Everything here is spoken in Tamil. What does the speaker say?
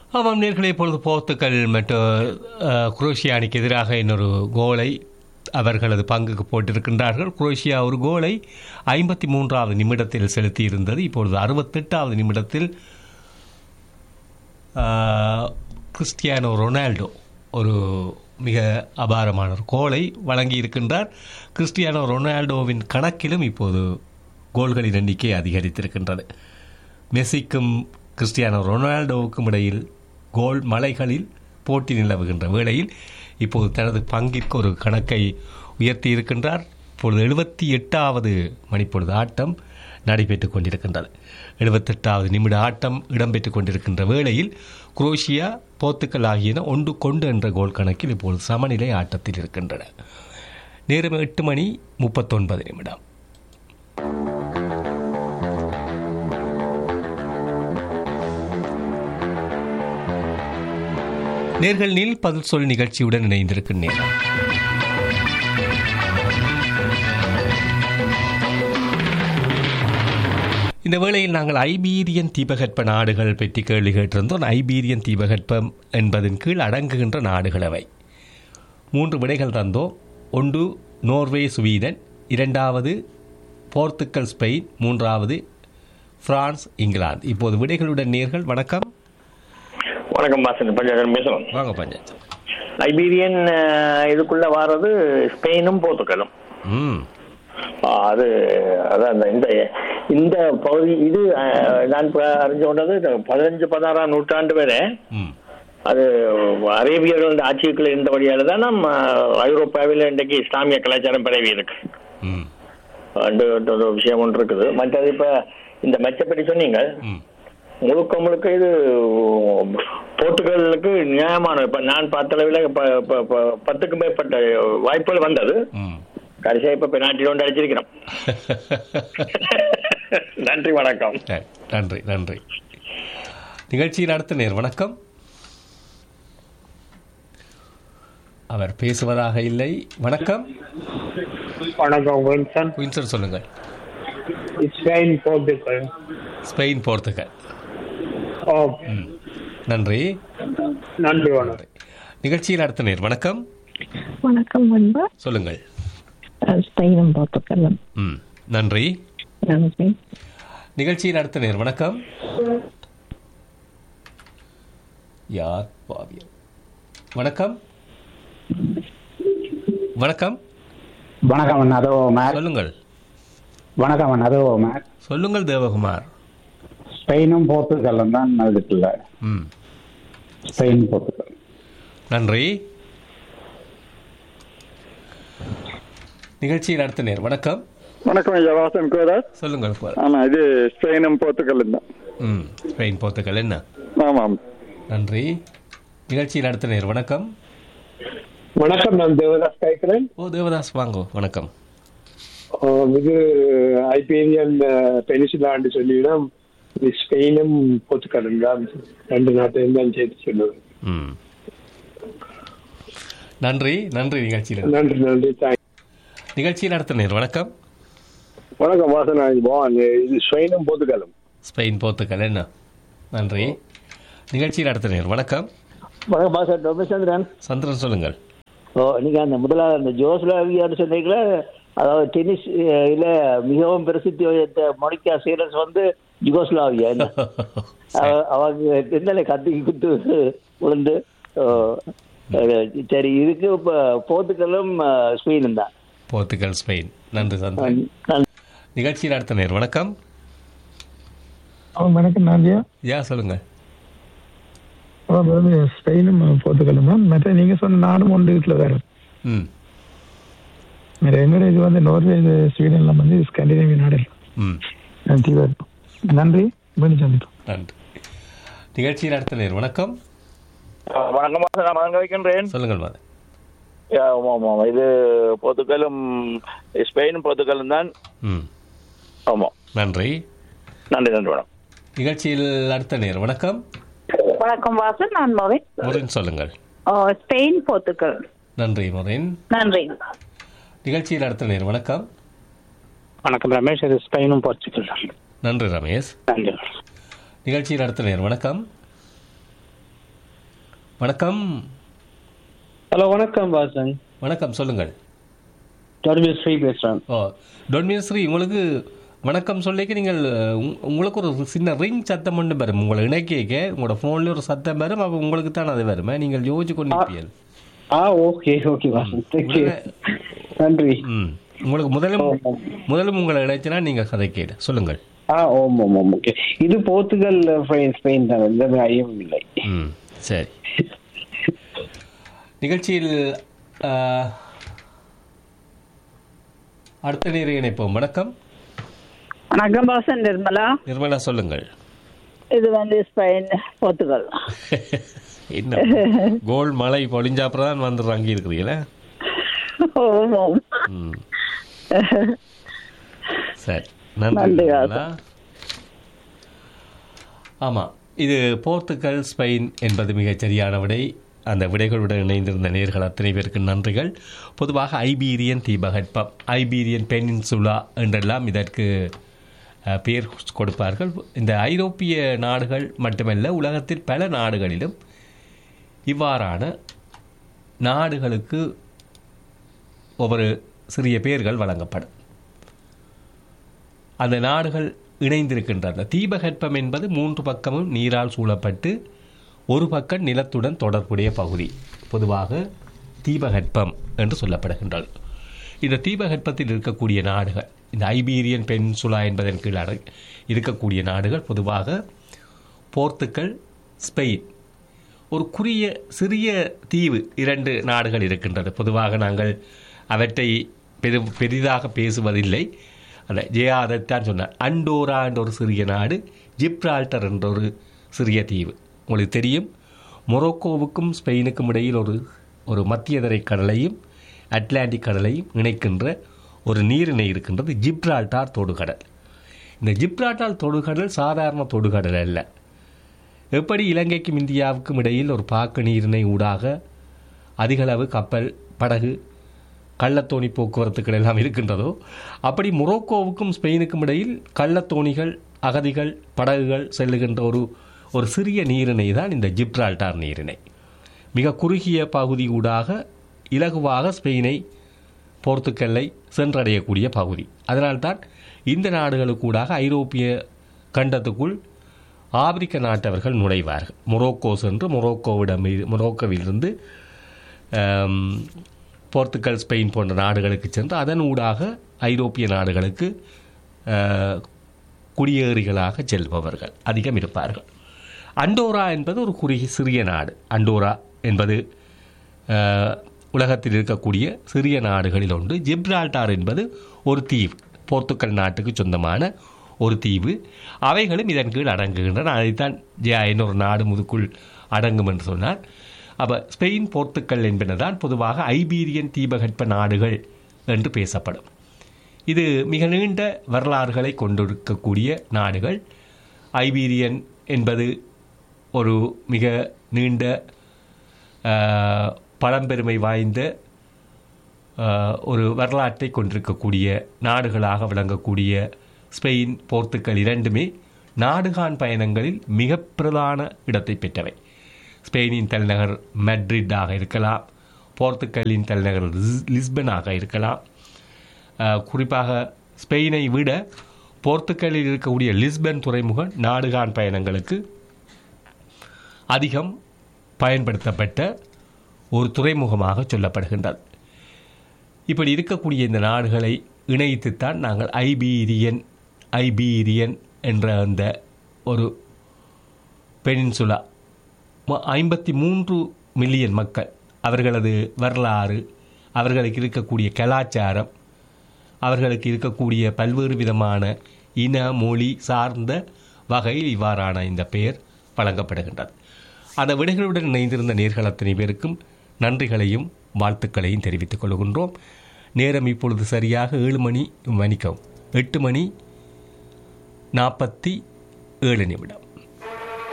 ஆமாம் நேர்களை இப்பொழுது போர்த்துக்கல் மற்றும் அஹ், குரோஷியா அணிக்கு எதிராக இன்னொரு கோலை அவர்களது பங்குக்கு போட்டிருக்கின்றார்கள் குரோஷியா ஒரு கோலை ஐம்பத்தி மூன்றாவது நிமிடத்தில் செலுத்தி இருந்தது இப்பொழுது அறுபத்தெட்டாவது நிமிடத்தில் அஹ், கிறிஸ்டியானோ ரொனால்டோ ஒரு மிக அபாரமான ஒரு கோலை வழங்கி இருக்கின்றார் கிறிஸ்டியானோ ரொனால்டோவின் கணக்கிலும் இப்போது கோல்களின் எண்ணிக்கை அதிகரித்திருக்கின்றது மெஸ்ஸிக்கும் கிறிஸ்டியானோ ரொனால்டோவுக்கும் இடையில் கோல் மலைகளில் போட்டி நிலவுகின்ற வேளையில் இப்போது தனது பங்கிற்கு ஒரு கணக்கை உயர்த்தி இருக்கின்றார் இப்பொழுது எழுபத்தி எட்டாவது மணிப்பொழுது ஆட்டம் நடைபெற்றுக் கொண்டிருக்கின்றது எழுபத்தெட்டாவது நிமிட ஆட்டம் இடம்பெற்றுக் கொண்டிருக்கின்ற வேளையில் குரோஷியா போர்த்துக்கல் ஆகியன ஒன்று கொண்டு என்ற கோல் கணக்கில் இப்பொழுது சமநிலை ஆட்டத்தில் இருக்கின்றன நேரம் எட்டு மணி முப்பத்தொன்பது நிமிடம் நேர்கள் நீல் பதில் சொல் நிகழ்ச்சியுடன் இணைந்திருக்கும் நேரம் இந்த வேளையில் நாங்கள் ஐபீரியன் தீபகற்ப நாடுகள் பற்றி கேள்வி கேட்டிருந்தோம் ஐபீரியன் தீபகற்பம் என்பதன் கீழ் அடங்குகின்ற நாடுகள் அவை மூன்று விடைகள் தந்தோம் ஒன்று நோர்வே ஸ்வீடன் இரண்டாவது போர்த்துக்கல் ஸ்பெயின் மூன்றாவது பிரான்ஸ் இங்கிலாந்து இப்போது விடைகளுடன் நேர்கள் வணக்கம் வணக்கம் பாசன் பஞ்சாயத்து பேசணும் வாங்க பஞ்சாயத்து ஐபீரியன் அஹ், இதுக்குள்ள வர்றது ஸ்பெயினும் போர்த்துக்கலும் ம் ஆஹ், அது அதான் இந்த- இந்த இந்த பகுதி இது அஹ், நான் இப்ப அறிஞ்சு கொண்டது இந்த பதினஞ்சு பதினாறாம் நூற்றாண்டு வரை ம் அது அரேபியர்கள் ஆட்சிக்குள்ள இருந்தபடியால தான் நம்ம ஐரோப்பாவில் இன்றைக்கு இஸ்லாமிய கலாச்சாரம் பரவி இருக்கு ம் ரெண்டு ஒரு விஷயம் ஒன்று இருக்குது மற்றது இப்ப இந்த மெச்சப்படி சொன்னீங்க ம் முழுக்க முழுக்க இது போர்த்துகலுக்கு நியாயமான இப்ப நான் பார்த்த அளவில் ப- ப- ப- பத்துக்கு மேற்பட்ட வாய்ப்புகள் வந்தது ம் கடைசியா இப்ப பெனால்டி ஒன்று அடிச்சிருக்கிறோம் நன்றி வணக்கம் சரி, நன்றி நன்றி நிகழ்ச்சியில் அடுத்த நேர் வணக்கம் அவர் பேசுவதாக இல்லை வணக்கம் வணக்கம் வின்சன் குயின்சர் சொல்லுங்கள் ஸ்பெயின் போர்த்துக்கல் ஸ்பெயின் போர்த்துகல் ஓ ம் நன்றி நன்றி வணக்கம் நிகழ்ச்சியில் அடுத்த நேர் வணக்கம் வணக்கம் அன்பா சொல்லுங்கள் அஹ் ஸ்பெயினும் போர்த்துக்கலும் ம் நன்றி நன்றி நிகழ்ச்சியில் அடுத்த நேர் வணக்கம் யார் பாவியம் வணக்கம் வணக்கம் வணக்கம் அண்ணா அதோ மேட் சொல்லுங்கள் வணக்கம் அண்ணா அதோ மேட் சொல்லுங்கள் தேவகுமார் ஸ்பெயினும் போர்த்துகலும் தான் இருக்குல்ல ம் ஸ்பெயின் போர்த்துகல் நன்றி நிகழ்ச்சியில் அடுத்த நேர் வணக்கம் வணக்கம் ஐயா வாசன் கோதாஸ் சொல்லுங்கள் குமார். ஆமா இது ஸ்பெயினும் போர்த்துகலும் தான் ம் ஸ்பெயின் போர்த்துக்கல் என்ன ஆமாம் நன்றி நிகழ்ச்சியில் அடுத்த நேர் வணக்கம் வணக்கம் நான் தேவதாஸ் கேட்கிறேன் ஓ தேவதாஸ் வாங்கோ வணக்கம் ஆஹ் இது ஐபீரியன் பெனிசிலான்னு சொல்லிவிடும் இது ஸ்பெயினும் போர்த்துக்கலும் தான் ரெண்டு நாட்டையும் தான் சேர்த்து சொல்லுவேன் ம் நன்றி நன்றி நிகழ்ச்சியில் நன்றி நன்றி தேங்க்ஸ் நிகழ்ச்சியில் அடுத்த நேர் வணக்கம் வணக்கம் வாசன் இது ஸ்பெயினும் போர்த்துகலும் ஸ்பெயின் போர்த்துக்கல் என்ன நன்றி நிகழ்ச்சியில் அடுத்த நேர் வணக்கம் வணக்கம் பாசர் ரமேசந்திரன் சந்திரன் சொல்லுங்கள் ஓ நீங்க அந்த முதலாவது அந்த ஜோஸ்லாவியான்னு சொன்னீங்களே அதாவது டென்னிஸ் அஹ், இல்ல மிகவும் பிரசித்தி வைத்த மொனிகா சீரஸ் வந்து யுகோஸ்லாவியா என்ன அவ- அவங்க என்ன கத்தி குத்து விழுந்து ஓ, அஹ், சரி இதுக்கு இப்ப போர்த்துக்கலும் அஹ், ஸ்பெயினும் தான் போர்த்துக்கல் ஸ்பெயின் நன்றி சந்திரன் நன்றி. நிகழ்ச்சியில் அடுத்த நேர் வணக்கம் வணக்கம் நாதியா யா சொல்லுங்கள் அதாவது ஸ்பெயினும் போர்த்துகலும் தான் மற்ற நீங்க சொன்ன நாடும் ஒன்று வீட்டுல வேற ம் வேற எங்கட இது வந்து நோர்வே இது ஸ்வீடன்லாம் வந்து ஸ்கண்டினேவிய நாடு ம் தீவா இருக்கும் நன்றி மீண்டும் சந்திப்போம் நன்றி நிகழ்ச்சியில் அடுத்த நேர் வணக்கம் வணக்கம் வாசன் நான் வணங்க வைக்கின்றேன் சொல்லுங்கள் மாதன் யா, ஆமா ஆமா ஆமா. இது போர்த்துகலும் ஸ்பெயினும் போர்த்துகலும் தான் ம் ஆமா நன்றி நன்றி நன்றி வணக்கம் நிகழ்ச்சியில் அடுத்த நேர் வணக்கம் வணக்கம் வாசன் நான் மோவின் முரின் சொல்லுங்கள் ஓ, ஸ்பெயின் போர்த்துக்கல் நன்றி முரின் நன்றி நிகழ்ச்சியில் அடுத்த நேர் வணக்கம் வணக்கம் ரமேஷ் இது ஸ்பெயினும் போர்ச்சுகல் தான் நன்றி ரமேஷ் நன்றி நிகழ்ச்சியில் அடுத்த நேர் வணக்கம் வணக்கம் ஹலோ வணக்கம் வாசன் வணக்கம் சொல்லுங்கள் தொடர்பு ஸ்ரீ பேசுறேன் ஓ டொன்மியஸ்ரீ உங்களுக்கு வணக்கம் சொல்லிக்க நீங்கள் அஹ், உங்- உங்களுக்கு ஒரு சின்ன ரிங் சத்தம் ஒன்று வரும் உங்களை இணைக்க உங்களோட ஃபோனில் ஒரு சத்தம் வரும் அப்போ உங்களுக்கு தான் அது வருமே நீங்கள் யோசிச்சு கொண்டு இருப்பீர்கள். ஆ ஓகே ஓகே வாசன் தேங்க்யூ நன்றி ம் உங்களுக்கு முதலும் முதலும் உங்களை இணைச்சினா நீங்கள் கதை கேடு சொல்லுங்கள் ஆ ஓம் ஓம் ஓம் ஓகே இது போர்த்துகல் ஸ்பெயின் ஸ்பெயின் தான் எந்த ஐயமும் இல்லை ம் சரி நிகழ்ச்சியில் அஹ், அடுத்த நேர இணைப்போம் வணக்கம் வணக்கம் வாசன் நிர்மலா நிர்மலா சொல்லுங்கள் இது வந்து ஸ்பெயின் போர்த்துகல் என்ன கோல் மழை பொழிஞ்சாப்புறம் தான் வந்து அங்கே இருக்கிறீங்களே ஓம் ஓம் ம் சரி நன்றி நன்றி, நிர்மலா. ஆமாம் இது போர்த்துகல் ஸ்பெயின் என்பது மிகச் சரியான விடை அந்த விடைகளுடன் இணைந்திருந்த நேர்கள் அத்தனை பேருக்கு நன்றிகள் பொதுவாக ஐபீரியன் தீபகற்பம் ஐபீரியன் பெனின்சுலா என்றெல்லாம் இதற்கு அஹ், பெயர் கொடுப்பார்கள் இந்த ஐரோப்பிய நாடுகள் மட்டுமல்ல உலகத்தில் பல நாடுகளிலும் இவ்வாறான நாடுகளுக்கு ஒவ்வொரு சிறிய பெயர்கள் வழங்கப்படும் அந்த நாடுகள் இணைந்திருக்கின்றன தீபகற்பம் என்பது மூன்று பக்கமும் நீரால் சூழப்பட்டு ஒரு பக்கம் நிலத்துடன் தொடர்புடைய பகுதி பொதுவாக தீபகற்பம் என்று சொல்லப்படுகின்றது இந்த தீபகற்பத்தில் இருக்கக்கூடிய நாடுகள் இந்த ஐபீரியன் பென்சுலா என்பதன் கீழ் அடங் இருக்கக்கூடிய நாடுகள் பொதுவாக போர்த்துக்கல் ஸ்பெயின் ஒரு குறுகிய சிறிய தீவு இரண்டு நாடுகள் இருக்கின்றது பொதுவாக நாங்கள் அவற்றை பெரு பெரிதாக பேசுவதில்லை அந்த ஜெயா அதைத்தான் சொன்னார் அண்டோரா என்ற ஒரு சிறிய நாடு ஜிப்ரால்டர் என்ற ஒரு சிறிய தீவு உங்களுக்கு தெரியும் மொரோக்கோவுக்கும் ஸ்பெயினுக்கும் இடையில் ஒரு ஒரு மத்தியதரை கடலையும் அட்லாண்டிக் கடலையும் இணைக்கின்ற ஒரு நீரிணை இருக்கின்றது ஜிப்ரால்டார் தொடுகடல் இந்த ஜிப்ரால்டார் தொடுகடல் சாதாரண தொடுகடல் அல்ல எப்படி இலங்கைக்கும் இந்தியாவுக்கும் இடையில் ஒரு பாக்கு நீரிணை ஊடாக அதிகளவு கப்பல் படகு கள்ளத்தோணி போக்குவரத்துக்கள் எல்லாம் இருக்கின்றதோ அப்படி மொரோக்கோவுக்கும் ஸ்பெயினுக்கும் இடையில் கள்ளத்தோணிகள் அகதிகள் படகுகள் செல்லுகின்ற ஒரு ஒரு சிறிய நீரிணை தான் இந்த ஜிப்ரால்டார் நீரிணை மிக குறுகிய பகுதி ஊடாக இலகுவாக ஸ்பெயினை போர்த்துக்கல்லை சென்றடையக்கூடிய பகுதி அதனால்தான் இந்த நாடுகளுக்கூடாக ஐரோப்பிய கண்டத்துக்குள் ஆப்பிரிக்க நாட்டவர்கள் நுழைவார்கள் மொரோக்கோ சென்று மொரோக்கோவிடம் மொரோக்கோவிலிருந்து ஆம், போர்த்துக்கல் ஸ்பெயின் போன்ற நாடுகளுக்கு சென்று அதன் ஊடாக ஐரோப்பிய நாடுகளுக்கு ஆ, குடியேறிகளாக செல்பவர்கள் அதிகம் இருப்பார்கள் அண்டோரா என்பது ஒரு குறுகிய சிறிய நாடு அண்டோரா என்பது ஆ, உலகத்தில் இருக்கக்கூடிய சிறிய நாடுகளில் ஒன்று ஜிப்ரால்டார் என்பது ஒரு தீவு போர்த்துக்கல் நாட்டுக்கு சொந்தமான ஒரு தீவு அவைகளும் இதன் கீழ் அடங்குகின்றன அதைத்தான் ஜெயா இன்னொரு நாடு முதுக்குள் அடங்கும் என்று சொன்னார் அப்போ ஸ்பெயின் போர்த்துக்கல் என்பனதான் பொதுவாக ஐபீரியன் தீபகற்ப நாடுகள் என்று பேசப்படும் இது மிக நீண்ட வரலாறுகளை கொண்டிருக்கக்கூடிய நாடுகள் ஐபீரியன் என்பது ஒரு மிக நீண்ட ஆஹ், பழம்பெருமை வாய்ந்த ஆஹ், ஒரு வரலாற்றை கொண்டிருக்கக்கூடிய நாடுகளாக விளங்கக்கூடிய ஸ்பெயின் போர்த்துக்கல் இரண்டுமே நாடுகான் பயணங்களில் மிக பிரதான இடத்தை பெற்றவை ஸ்பெயினின் தலைநகர் மெட்ரிட்டாக இருக்கலாம் போர்த்துக்கலின் தலைநகர் லிஸ்- லிஸ்பனாக இருக்கலாம் ஆஹ், குறிப்பாக ஸ்பெயினை விட போர்த்துக்கலில் இருக்கக்கூடிய லிஸ்பன் துறைமுகம் நாடுகான் பயணங்களுக்கு அதிகம் பயன்படுத்தப்பட்ட ஒரு துறைமுகமாக சொல்லப்படுகின்றது இப்படி இருக்கக்கூடிய இந்த நாடுகளை இணைத்துத்தான் நாங்கள் ஐபீரியன் ஐபீரியன் என்ற அந்த ஒரு பெனின்சுலா ஐம்பத்தி மூன்று மில்லியன் மக்கள் அவர்களது வரலாறு அவர்களுக்கு இருக்கக்கூடிய கலாச்சாரம் அவர்களுக்கு இருக்கக்கூடிய பல்வேறு விதமான இன மொழி சார்ந்த வகையில் இவ்வாறான இந்த பெயர் வழங்கப்படுகின்றது அந்த விடைகளுடன் இணைந்திருந்த நேர்கள் அத்தனை பேருக்கும் நன்றிகளையும் வாழ்த்துக்களையும் தெரிவித்துக் கொள்கின்றோம் நேரம் இப்பொழுது சரியாக ஏழு மணி மணிக்கவும் எட்டு மணி நாற்பத்தி ஏழு நிமிடம்